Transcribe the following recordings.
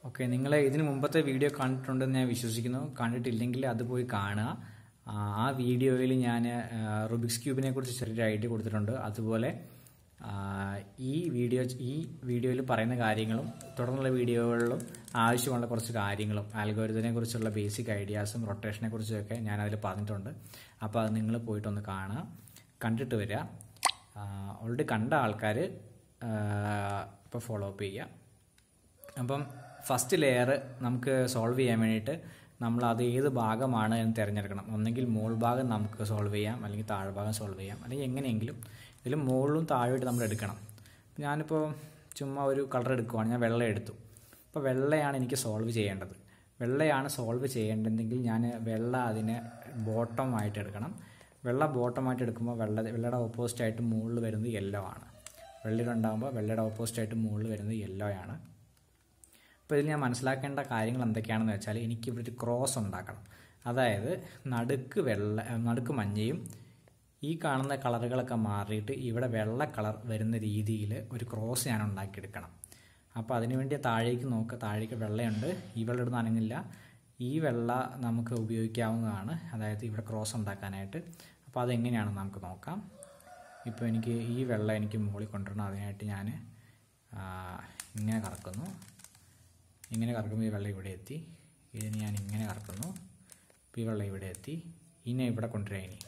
okay നിങ്ങൾ ഇതിന് മുമ്പത്തെ വീഡിയോ കണ്ടിട്ടുണ്ടെന്ന് ഞാൻ വിശ്വസിക്കുന്നു കണ്ടിട്ടില്ലെങ്കിൽ അത് പോയി കാണുക ആ, ആ വീഡിയോയിൽ ഞാൻ റുബിക്സ് ക്യൂബിനെ കുറിച്ച് ചെറിയൊരു ഐഡിയ കൊടുത്തിട്ടുണ്ട് അതുപോലെ ആ, ഈ വീഡിയോ ഈ വീഡിയോയിൽ പറയുന്ന കാര്യങ്ങളും തുടർന്നുള്ള വീഡിയോകളിലും ആവശ്യമുള്ള കുറച്ച് കാര്യങ്ങളും ആൽഗോരിതത്തിനെ കുറിച്ചുള്ള ബേസിക് ഐഡിയാസും റൊട്ടേഷനെ കുറിച്ചൊക്കെ ഞാൻ അതിൽ പറഞ്ഞിട്ടുണ്ട് അപ്പോൾ അത് നിങ്ങൾ പോയിട്ടൊന്ന് കാണുക കണ്ടിട്ട് വരിക ഓൾറെഡി കണ്ട ആൾക്കാർ ഇപ്പോൾ ഫോളോ അപ്പ് ചെയ്യുക അപ്പം ഫസ്റ്റ് ലെയർ നമുക്ക് സോൾവ് ചെയ്യാൻ വേണ്ടിയിട്ട് നമ്മൾ അത് ഏത് ഭാഗമാണ് എന്ന് തിരഞ്ഞെടുക്കണം ഒന്നെങ്കിൽ മോൾ ഭാഗം നമുക്ക് സോൾവ് ചെയ്യാം അല്ലെങ്കിൽ താഴ്ഭാഗം സോൾവ് ചെയ്യാം അല്ലെങ്കിൽ എങ്ങനെയെങ്കിലും ഇതിൽ മുകളിലും താഴോട്ട് നമ്മൾ എടുക്കണം ഞാനിപ്പോൾ ചുമ്മാ ഒരു കളർ എടുക്കുവാണ് ഞാൻ വെള്ള എടുത്തു അപ്പോൾ വെള്ളയാണ് എനിക്ക് സോൾവ് ചെയ്യേണ്ടത് വെള്ളയാണ് സോൾവ് ചെയ്യേണ്ടതെങ്കിൽ ഞാൻ വെള്ള അതിനെ ബോട്ടമായിട്ട് എടുക്കണം വെള്ള ബോട്ടമായിട്ട് എടുക്കുമ്പോൾ വെള്ള വെള്ളയുടെ ഓപ്പോസിറ്റ് ആയിട്ട് മുകളിൽ വരുന്നത് യെല്ലോ ആണ് വെള്ളയുടെ ഉണ്ടാകുമ്പോൾ വെള്ളയുടെ ഓപ്പോസിറ്റ് ആയിട്ട് മുകളിൽ വരുന്നത് യെല്ലോ ആണ് അപ്പോൾ ഇതിൽ ഞാൻ മനസ്സിലാക്കേണ്ട കാര്യങ്ങൾ എന്തൊക്കെയാണെന്ന് വെച്ചാൽ എനിക്ക് ഇവിടെ ഒരു ക്രോസ് ഉണ്ടാക്കണം അതായത് നടുക്ക് വെള്ള നടുക്ക് മഞ്ഞയും ഈ കാണുന്ന കളറുകളൊക്കെ മാറിയിട്ട് ഇവിടെ വെള്ള കളർ വരുന്ന രീതിയിൽ ഒരു ക്രോസ് ഞാൻ ഉണ്ടാക്കിയെടുക്കണം അപ്പോൾ അതിനുവേണ്ടി താഴേക്ക് നോക്കുക താഴേക്ക് വെള്ളയുണ്ട് ഈ വെള്ളം ഇടുന്ന അനങ്ങില്ല ഈ വെള്ള നമുക്ക് ഉപയോഗിക്കാവുന്നതാണ് അതായത് ഇവിടെ ക്രോസ് ഉണ്ടാക്കാനായിട്ട് അപ്പോൾ അതെങ്ങനെയാണെന്ന് നമുക്ക് നോക്കാം ഇപ്പോൾ എനിക്ക് ഈ വെള്ളം എനിക്ക് മുകളിൽ കൊണ്ടുവരണം അതിനായിട്ട് ഞാൻ ഇങ്ങനെ കറക്കുന്നു ഇങ്ങനെ കറക്കുമ്പോൾ ഈ വെള്ളം ഇവിടെ എത്തി ഇതിന് ഞാൻ ഇങ്ങനെ കറക്കുന്നു അപ്പോൾ ഈ വെള്ളം ഇവിടെ എത്തി ഇനി ഇവിടെ കൊണ്ടുവരാം ഇനി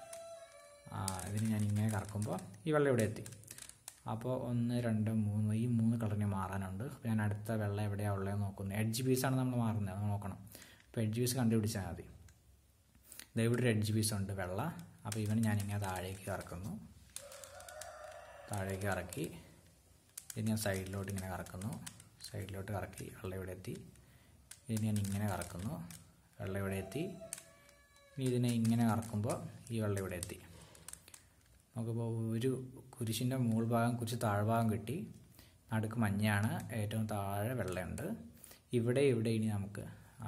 ആ ഇതിന് ഞാൻ ഇങ്ങനെ കറക്കുമ്പോൾ ഈ വെള്ളം ഇവിടെ എത്തി അപ്പോൾ ഒന്ന് രണ്ട് മൂന്ന് ഈ മൂന്ന് കളറിന് മാറാനുണ്ട് അപ്പോൾ ഞാൻ അടുത്ത വെള്ളം എവിടെയാണ് ഉള്ളതെന്ന് നോക്കുന്നു എഡ്ജ് പീസാണ് നമ്മൾ മാറുന്നത് അത് നോക്കണം അപ്പോൾ എഡ്ജ് പീസ് കണ്ടുപിടിച്ചാൽ മതി ദാ ഇവിടെ ഒരു എഡ്ജ് പീസ് ഉണ്ട് വെള്ള അപ്പോൾ ഇവന് ഞാൻ ഇങ്ങനെ താഴേക്ക് കറക്കുന്നു താഴേക്ക് കറക്കി ഇത് ഞാൻ സൈഡിലോട്ട് ഇങ്ങനെ കറക്കുന്നു സൈഡിലോട്ട് കറക്കി വെള്ളം ഇവിടെ എത്തി ഇത് ഞാൻ ഇങ്ങനെ കറക്കുന്നു വെള്ളം ഇവിടെ എത്തി ഇനി ഇതിനെ ഇങ്ങനെ കറക്കുമ്പോൾ ഈ വെള്ളം ഇവിടെ എത്തി നമുക്കിപ്പോൾ ഒരു കുരിശിൻ്റെ മുകൾ ഭാഗം കുരിശ് താഴ്ഭാഗം കിട്ടി നടുക്ക് മഞ്ഞയാണ് ഏറ്റവും താഴെ വെള്ളയുണ്ട് ഇവിടെ ഇവിടെ ഇനി നമുക്ക്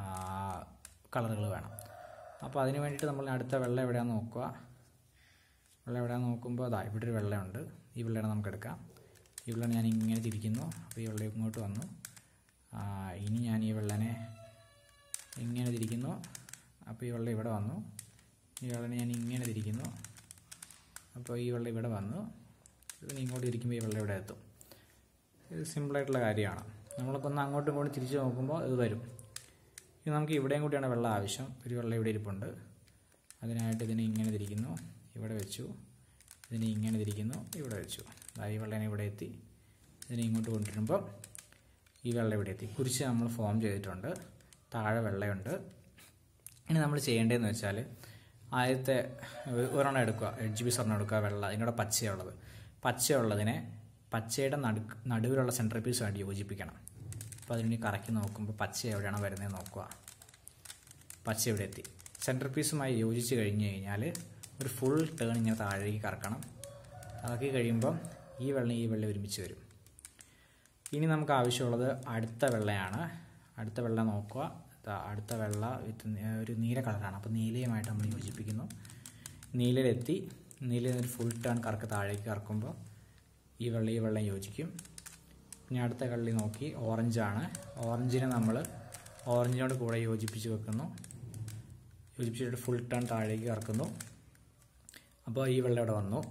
കളറുകൾ വേണം അപ്പോൾ അതിന് വേണ്ടിയിട്ട് നമ്മൾ അടുത്ത വെള്ളം എവിടെയാണെന്ന് നോക്കുക വെള്ളം എവിടെയാണെന്ന് നോക്കുമ്പോൾ അതാ ഇവിടെ ഒരു വെള്ളമുണ്ട് ഈ വെള്ളമാണ് നമുക്ക് എടുക്കാം ഈ വെള്ളം ഞാൻ ഇങ്ങനെ തിരിക്കുന്നു അപ്പോൾ ഈ വെള്ളം ഇങ്ങോട്ട് വന്നു ആ, ഇനി ഞാൻ ഈ വെള്ളനെ ഇങ്ങനെ തിരിക്കുന്നു അപ്പോൾ ഈ വെള്ളം ഇവിടെ വന്നു ഈ വെള്ളം ഞാൻ ഇങ്ങനെ തിരിക്കുന്നു അപ്പോൾ ഈ വെള്ളം ഇവിടെ വന്നു ഇതിന് ഇങ്ങോട്ട് തിരിക്കുമ്പോൾ ഈ വെള്ളം ഇവിടെ എത്തും ഇത് സിമ്പിളായിട്ടുള്ള കാര്യമാണ് നമ്മളിപ്പോൾ ഒന്ന് അങ്ങോട്ടും ഇങ്ങോട്ടും തിരിച്ച് നോക്കുമ്പോൾ ഇത് വരും ഇത് നമുക്ക് ഇവിടെയും കൂടിയാണ് വെള്ളം ആവശ്യം ഒരു വെള്ളം ഇവിടെ ഇരിപ്പുണ്ട് അതിനായിട്ട് ഇതിനെ ഇങ്ങനെ തിരിക്കുന്നു ഇവിടെ വെച്ചു ഇതിനെ ഇങ്ങനെ തിരിക്കുന്നു ഇവിടെ വെച്ചു ദാ ഈ വെള്ളം ഇവിടെ എത്തി ഇതിനെ ഇങ്ങോട്ട് കൊണ്ടുവരുമ്പോൾ ഈ വെള്ളം ഇവിടെ എത്തി കുരിശ് നമ്മൾ ഫോം ചെയ്തിട്ടുണ്ട് താഴെ വെള്ളമുണ്ട് ഇനി നമ്മൾ ചെയ്യേണ്ടതെന്ന് വെച്ചാൽ ആദ്യത്തെ ഒരു- ഒരെണ്ണം എടുക്കുക എഡ്ജ് പീസ് ഒരെണ്ണം എടുക്കുക വെള്ള അതിനോട് പച്ചയുള്ളത് പച്ചയുള്ളതിനെ പച്ചയുടെ നടുക്ക് നടുവിലുള്ള സെൻറ്റർ പീസുമായിട്ട് യോജിപ്പിക്കണം അപ്പോൾ അതിന് കറക്കി നോക്കുമ്പോൾ പച്ച എവിടെയാണോ വരുന്നത് നോക്കുക പച്ച ഇവിടെ എത്തി സെൻറ്റർ പീസുമായി യോജിച്ച് കഴിഞ്ഞ് കഴിഞ്ഞാൽ ഒരു ഫുൾ ടേൺ ഇങ്ങനെ താഴേക്ക് കറക്കണം കറക്കി കഴിയുമ്പം ഈ വെള്ളം ഈ വെള്ളം ഒരുമിച്ച് വരും ഇനി നമുക്ക് ആവശ്യമുള്ളത് അടുത്ത വെള്ളയാണ് അടുത്ത വെള്ളം നോക്കുക ദാ അടുത്ത വെള്ള വിത്ത് നി- ഒരു നീല കളറാണ് അപ്പോൾ നീലയുമായിട്ട് നമ്മൾ യോജിപ്പിക്കുന്നു നീലയിലെത്തി നീലയിൽ ഒരു ഫുൾ ടേൺ കറക്ക് താഴേക്ക് കറക്കുമ്പോൾ ഈ വെള്ളം ഈ വെള്ളം യോജിക്കും ഇനി അടുത്ത കള്ളി നോക്കി ഓറഞ്ചാണ് ഓറഞ്ചിനെ നമ്മൾ ഓറഞ്ചിനോട് കൂടെ യോജിപ്പിച്ച് വെക്കുന്നു യോജിപ്പിച്ചിട്ട് ഫുൾ ടേൺ താഴേക്ക് കറക്കുന്നു അപ്പോൾ ഈ വെള്ളം ഇവിടെ വന്നു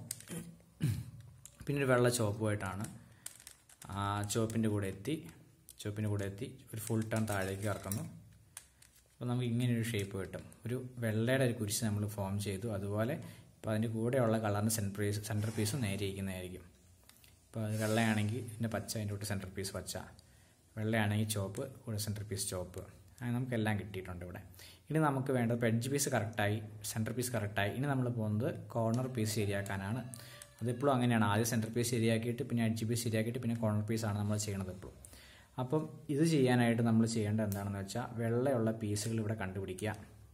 പിന്നെ ഒരു വെള്ള ചുവപ്പുമായിട്ടാണ് ആ ചുവപ്പിൻ്റെ കൂടെ എത്തി ചുവപ്പിൻ്റെ കൂടെ എത്തി ഒരു ഫുൾ ടേൺ താഴേക്ക് കറക്കുന്നു അപ്പോൾ നമുക്ക് ഇങ്ങനെ ഒരു ഷേപ്പ് കിട്ടും ഒരു വെള്ളയുടെ ഒരു കുരിശ് നമ്മൾ ഫോം ചെയ്തു അതുപോലെ ഇപ്പോൾ അതിൻ്റെ കൂടെയുള്ള കളറിന് സെൻറ്റർ പീസ് സെൻറ്റർ പീസ് നേരെ ഇരിക്കുന്നതായിരിക്കും ഇപ്പോൾ അത് വെള്ളയാണെങ്കിൽ ഇതിൻ്റെ പച്ച അതിൻ്റെ കൂടെ സെൻറ്റർ പീസ് പച്ച വെള്ളയാണെങ്കിൽ ചുവപ്പ് കൂടെ സെൻറ്റർ പീസ് ചുവപ്പ് അങ്ങനെ നമുക്ക് എല്ലാം കിട്ടിയിട്ടുണ്ട് ഇവിടെ ഇനി നമുക്ക് വേണ്ടത് ഇപ്പോൾ എഡ്ജ് പീസ് കറക്റ്റായി സെൻറ്റർ പീസ് കറക്റ്റായി ഇനി നമ്മൾ പോകുന്നത് കോർണർ പീസ് ശരിയാക്കാനാണ് അതിപ്പോഴും അങ്ങനെയാണ് ആദ്യം സെൻറ്റർ പീസ് ശരിയാക്കിയിട്ട് പിന്നെ എഡ്ജ് പീസ് ശരിയാക്കിയിട്ട് പിന്നെ കോർണർ പീസാണ് നമ്മൾ ചെയ്യണത് എപ്പോഴും അപ്പം ഇത് ചെയ്യാനായിട്ട് നമ്മൾ ചെയ്യേണ്ടത് എന്താണെന്ന് വെച്ചാൽ വെള്ളയുള്ള പീസുകൾ ഇവിടെ കണ്ടുപിടിക്കുക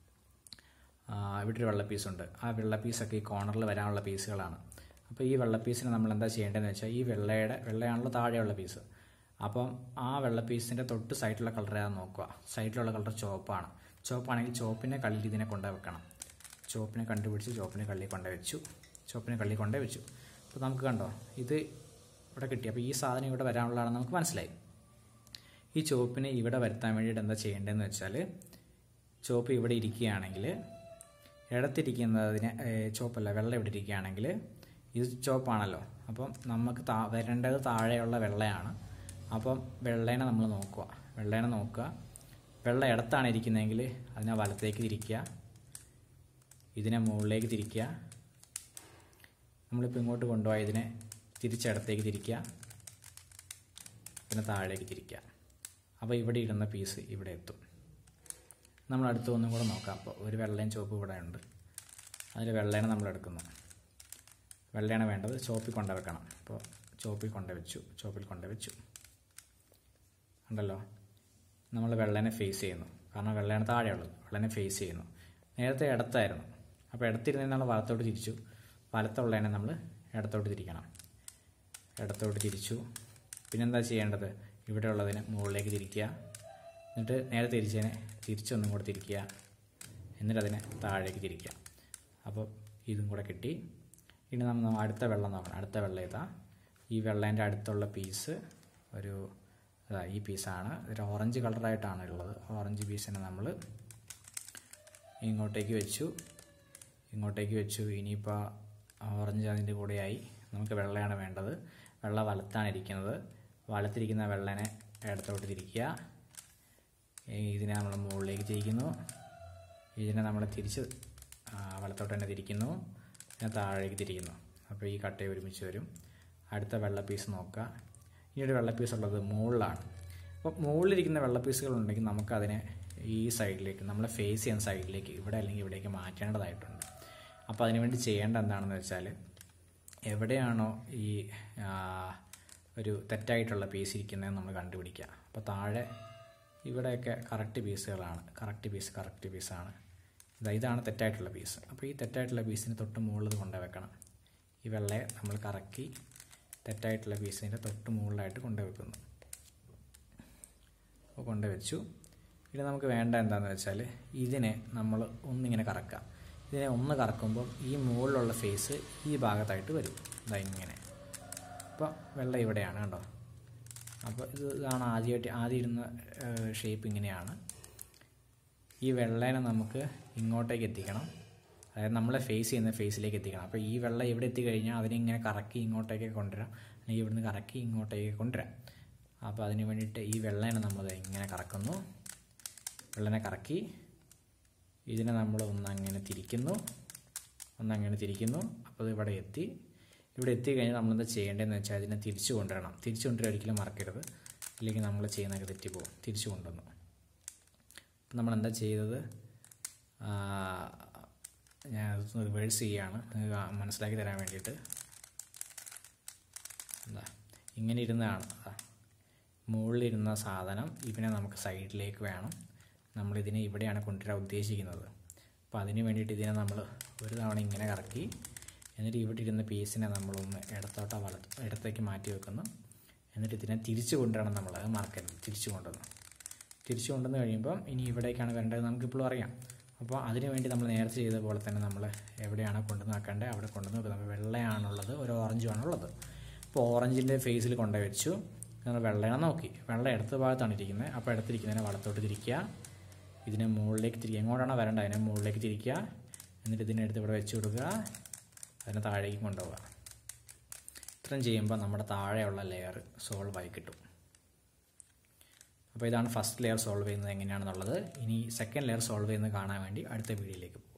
ആ, ഇവിടെ ഒരു വെള്ള പീസുണ്ട് ആ വെള്ള പീസൊക്കെ ഈ കോർണറിൽ വരാനുള്ള പീസുകളാണ് അപ്പോൾ ഈ വെള്ള പീസിന് നമ്മൾ എന്താ ചെയ്യേണ്ടതെന്ന് വെച്ചാൽ ഈ വെള്ളയുടെ വെള്ളയാണല്ലോ താഴെയുള്ള പീസ് അപ്പം ആ വെള്ള പീസിൻ്റെ തൊട്ട് സൈഡിലുള്ള കളർ ഏതാണെന്ന് നോക്കുക സൈഡിലുള്ള കളർ ചുവപ്പാണ് ചുവപ്പാണെങ്കിൽ ചുവപ്പിനെ കള്ളിൽ ഇതിനെ കൊണ്ടു വെക്കണം ചുവപ്പിനെ കണ്ടുപിടിച്ച് ചുവപ്പിനെ കള്ളി കൊണ്ടു വെച്ചു ചുവപ്പിനെ കള്ളി കൊണ്ടു വെച്ചു അപ്പോൾ നമുക്ക് കണ്ടോ ഇത് ഇവിടെ കിട്ടി അപ്പോൾ ഈ സാധനം ഇവിടെ വരാനുള്ളതാണെന്ന് നമുക്ക് മനസ്സിലായി ഈ ചുവപ്പിനെ ഇവിടെ വരുത്താൻ വേണ്ടിയിട്ട് എന്താ ചെയ്യേണ്ടതെന്ന് വെച്ചാൽ ചുവപ്പ് ഇവിടെ ഇരിക്കുകയാണെങ്കിൽ ഇടത്തിരിക്കുന്നതിന് ഏഹ്, ചുവപ്പല്ല വെള്ളം ഇവിടെ ഇരിക്കുകയാണെങ്കിൽ ഇത് ചുവപ്പാണല്ലോ അപ്പം നമുക്ക് താ വരേണ്ടത് താഴെയുള്ള വെള്ളയാണ് അപ്പം വെള്ളേനെ നമ്മൾ നോക്കുക വെള്ളേനെ നോക്കുക വെള്ള ഇടത്താണ് ഇരിക്കുന്നതെങ്കിൽ അതിനെ വലത്തേക്ക് തിരിക്കുക ഇതിനെ മുകളിലേക്ക് തിരിക്കുക നമ്മളിപ്പോൾ ഇങ്ങോട്ട് കൊണ്ടുപോയി ഇതിനെ തിരിച്ചിടത്തേക്ക് തിരിക്കുക പിന്നെ താഴേക്ക് തിരിക്കുക അപ്പോൾ ഇവിടെ ഇടുന്ന പീസ് ഇവിടെ എത്തും നമ്മൾ അടുത്ത് ഒന്നും കൂടെ നോക്കാം അപ്പോൾ ഒരു വെള്ളയും ചുവപ്പ് ഇവിടെ ഉണ്ട് അതിൽ വെള്ളേനെ നമ്മൾ എടുക്കുന്നു വെള്ളയാണ് വേണ്ടത് ചോപ്പിൽ കൊണ്ട വെക്കണം അപ്പോൾ ചോപ്പിൽ കൊണ്ട വെച്ചു ചോപ്പിൽ കൊണ്ട വെച്ചു ഉണ്ടല്ലോ നമ്മൾ വെള്ളനെ ഫേസ് ചെയ്യുന്നു കാരണം വെള്ളയാണ് താഴെയുള്ളത് വെള്ളനെ ഫേസ് ചെയ്യുന്നു നേരത്തെ ഇടത്തായിരുന്നു അപ്പോൾ ഇടത്തിരുന്നതിന് നമ്മൾ വലത്തോട്ട് തിരിച്ചു വലത്തുള്ളതിനെ നമ്മൾ ഇടത്തോട്ട് തിരിക്കണം ഇടത്തോട്ട് തിരിച്ചു പിന്നെന്താ ചെയ്യേണ്ടത് ഇവിടെ ഉള്ളതിനെ മുകളിലേക്ക് തിരിക്കുക എന്നിട്ട് നേരെ തിരിച്ചതിനെ തിരിച്ചൊന്നും കൂടെ തിരിക്കുക എന്നിട്ട് അതിനെ താഴേക്ക് തിരിക്കുക അപ്പോൾ ഇതും കൂടെ കിട്ടി ഇനി നമ്മൾ അടുത്ത വെള്ളം നോക്കണം അടുത്ത വെള്ളം ഇതാ ഈ വെള്ളേൻ്റെ അടുത്തുള്ള പീസ് ഒരു അതാ ഈ പീസാണ് ഒരു ഓറഞ്ച് കളറായിട്ടാണ് ഉള്ളത് ഓറഞ്ച് പീസിനെ നമ്മൾ ഇങ്ങോട്ടേക്ക് വെച്ചു ഇങ്ങോട്ടേക്ക് വെച്ചു ഇനിയിപ്പോൾ ഓറഞ്ച് അതിൻ്റെ കൂടെയായി നമുക്ക് വെള്ളയാണ് വേണ്ടത് വെള്ള വലത്താണ് ഇരിക്കുന്നത് വലത്തിരിക്കുന്ന വെള്ളനെ ഇടത്തോട്ട് തിരിക്കുക ഈ ഇതിനെ നമ്മൾ മുകളിലേക്ക് തിരിക്കുന്നു ഇതിനെ നമ്മൾ തിരിച്ച് ആ, വലത്തോട്ട് തന്നെ തിരിക്കുന്നു പിന്നെ താഴേക്ക് തിരിക്കുന്നു അപ്പോൾ ഈ കട്ട ഒരുമിച്ച് വരും അടുത്ത വെള്ള പീസ് നോക്കുക ഈ ഒരു വെള്ള പീസ് ഉള്ളത് മുകളിലാണ് അപ്പോൾ മുകളിലിരിക്കുന്ന വെള്ള പീസുകൾ ഉണ്ടെങ്കിൽ നമുക്കതിനെ ഈ സൈഡിലേക്ക് നമ്മളെ ഫേസ് ചെയ്യുന്ന സൈഡിലേക്ക് ഇവിടെ അല്ലെങ്കിൽ ഇവിടേക്ക് മാറ്റേണ്ടതായിട്ടുണ്ട് അപ്പോൾ അതിനുവേണ്ടി ചെയ്യേണ്ട എന്താണെന്ന് വെച്ചാൽ എവിടെയാണോ ഈ ആ, ഒരു തെറ്റായിട്ടുള്ള പീസ് ഇരിക്കുന്നതെന്ന് നമ്മൾ കണ്ടുപിടിക്കുക അപ്പോൾ താഴെ ഇവിടെയൊക്കെ കറക്റ്റ് പീസുകളാണ് കറക്റ്റ് പീസ് കറക്റ്റ് പീസാണ് ഇതാ ഇതാണ് തെറ്റായിട്ടുള്ള പീസ് അപ്പോൾ ഈ തെറ്റായിട്ടുള്ള പീസിന് തൊട്ട് മുകളിൽ കൊണ്ടു വെക്കണം ഈ വെള്ളയെ നമ്മൾ കറക്കി തെറ്റായിട്ടുള്ള പീസിൻ്റെ തൊട്ട് മുകളിലായിട്ട് കൊണ്ടുവെക്കുന്നു അപ്പോൾ കൊണ്ടുവച്ചു ഇനി നമുക്ക് വേണ്ട എന്താണെന്ന് വെച്ചാൽ ഇതിനെ നമ്മൾ ഒന്നിങ്ങനെ കറക്കാം ഇതിനെ ഒന്ന് കറക്കുമ്പോൾ ഈ മുകളിലുള്ള ഫേസ് ഈ ഭാഗത്തായിട്ട് വരും ഇതാ ഇങ്ങനെ അപ്പോൾ വെള്ളം ഇവിടെയാണ് കണ്ടോ അപ്പോൾ ഇത് ഇതാണ് ആദ്യമായിട്ട് ആദ്യം ഇരുന്ന ഷേപ്പ് ഇങ്ങനെയാണ് ഈ വെള്ളേനെ നമുക്ക് ഇങ്ങോട്ടേക്ക് എത്തിക്കണം അതായത് നമ്മളെ ഫേസ് ചെയ്യുന്ന ഫേസിലേക്ക് എത്തിക്കണം അപ്പോൾ ഈ വെള്ളം ഇവിടെ എത്തിക്കഴിഞ്ഞാൽ അതിനെ ഇങ്ങനെ കറക്കി ഇങ്ങോട്ടേക്ക് കൊണ്ടുവരാം അല്ലെങ്കിൽ ഇവിടുന്ന് കറക്കി ഇങ്ങോട്ടേക്ക് കൊണ്ടുവരാം അപ്പോൾ അതിന് വേണ്ടിയിട്ട് ഈ വെള്ളേനെ നമ്മൾ ഇങ്ങനെ കറക്കുന്നു വെള്ളനെ കറക്കി ഇതിനെ നമ്മൾ ഒന്നങ്ങനെ തിരിക്കുന്നു ഒന്നങ്ങനെ തിരിക്കുന്നു അപ്പോൾ ഇത് ഇവിടെ എത്തി ഇവിടെ എത്തിക്കഴിഞ്ഞാൽ നമ്മളെന്താ ചെയ്യേണ്ടതെന്ന് വെച്ചാൽ അതിനെ തിരിച്ചു കൊണ്ടുവരണം തിരിച്ചു കൊണ്ടുവരാൻ ഒരിക്കലും മറക്കരുത് ഇല്ലെങ്കിൽ നമ്മൾ ചെയ്യുന്നതൊക്കെ തെറ്റിപ്പോകും തിരിച്ചു കൊണ്ടുവന്നു അപ്പം നമ്മൾ എന്താ ചെയ്തത് ആ, ഞാൻ റിവേഴ്സ് ചെയ്യുകയാണ് നിങ്ങൾക്ക് മനസ്സിലാക്കി തരാൻ വേണ്ടിയിട്ട് എന്താ ഇങ്ങനെ ഇരുന്നതാണ് അതാ മുകളിലിരുന്ന സാധനം ഇതിനെ നമുക്ക് സൈഡിലേക്ക് വേണം നമ്മളിതിനെ ഇവിടെയാണ് കൊണ്ടുവരാൻ ഉദ്ദേശിക്കുന്നത് അപ്പോൾ അതിന് വേണ്ടിയിട്ട് ഇതിനെ നമ്മൾ ഒരു തവണ ഇങ്ങനെ കറക്കി എന്നിട്ട് ഇവിടെ ഇരുന്ന പീസിനെ നമ്മളൊന്ന് ഇടത്തോട്ടോ വല ഇടത്തേക്ക് മാറ്റി വെക്കുന്നു എന്നിട്ട് ഇതിനെ തിരിച്ചു കൊണ്ടുവരണം നമ്മൾ അത് മറക്കരുത് തിരിച്ചു കൊണ്ടുവന്നു തിരിച്ചു കൊണ്ടുവന്ന് കഴിയുമ്പം ഇനി ഇവിടേക്കാണ് വരേണ്ടത് നമുക്കിപ്പോഴും അറിയാം അപ്പോൾ അതിന് വേണ്ടി നമ്മൾ നേരത്തെ ചെയ്ത പോലെ തന്നെ നമ്മൾ എവിടെയാണ് കൊണ്ടുവന്ന് വെക്കേണ്ടത് അവിടെ കൊണ്ടുവന്ന് വെക്കുന്നത് അപ്പോൾ വെള്ളയാണുള്ളത് ഒരു ഓറഞ്ചുമാണുള്ളത് അപ്പോൾ ഓറഞ്ചിൻ്റെ ഫേസിൽ കൊണ്ടുപോയി വെച്ചു നമ്മൾ വെള്ളയാണ് നോക്കി വെള്ളം ഇടത്ത ഭാഗത്താണ് ഇരിക്കുന്നത് അപ്പോൾ ഇടത്തിരിക്കുന്നതിനെ വലത്തോട്ട് തിരിക്കുക ഇതിനെ മുകളിലേക്ക് തിരിക്കുക എങ്ങോട്ടാണോ വരേണ്ടത് അതിനെ മുകളിലേക്ക് തിരിക്കുക എന്നിട്ട് ഇതിനെ എടുത്ത് ഇവിടെ വെച്ച് കൊടുക്കുക അതിനെ താഴേക്ക് കൊണ്ടുപോകുക ഇത്രയും ചെയ്യുമ്പോൾ നമ്മുടെ താഴെയുള്ള ലെയർ സോൾവ് ആയി കിട്ടും അപ്പോൾ ഇതാണ് ഫസ്റ്റ് ലെയർ സോൾവ് ചെയ്യുന്നത് എങ്ങനെയാണെന്നുള്ളത് ഇനി സെക്കൻഡ് ലെയർ സോൾവ് ചെയ്യുന്നത് കാണാൻ വേണ്ടി അടുത്ത വീഡിയോയിലേക്ക് പോകും